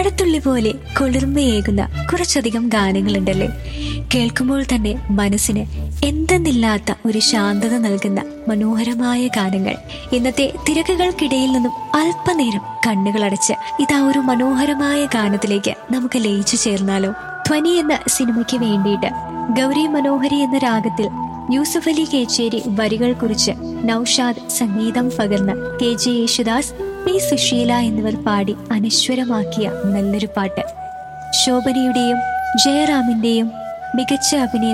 മഴത്തുള്ളി പോലെ കുളിർമയേകുന്ന കുറച്ചധികം ഗാനങ്ങളുണ്ടല്ലേ കേൾക്കുമ്പോൾ തന്നെ മനസ്സിന് എന്തെന്നില്ലാത്ത ഒരു ശാന്തത നൽകുന്ന മനോഹരമായ ഗാനങ്ങൾ ഇന്നത്തെ തിരക്കുകൾക്കിടയിൽ നിന്നും അല്പനേരം കണ്ണുകളടച്ച് ഇതാ ഒരു മനോഹരമായ ഗാനത്തിലേക്ക് നമുക്ക് ലയിച്ചു ചേർന്നാലോ ധ്വനി എന്ന സിനിമയ്ക്ക് വേണ്ടിയിട്ട് ഗൗരി മനോഹരി എന്ന രാഗത്തിൽ യൂസഫ് അലി കേച്ചേരി വരികൾ കുറിച്ച് നൌഷാദ് സംഗീതം പകർന്ന് K J Yesudas P Susheela എന്നിവർ പാടി അനശ്വരമാക്കിയ നല്ലൊരു പാട്ട് ശോഭനയുടെയും ജയറാമിന്റെയും മികച്ച അഭിനയം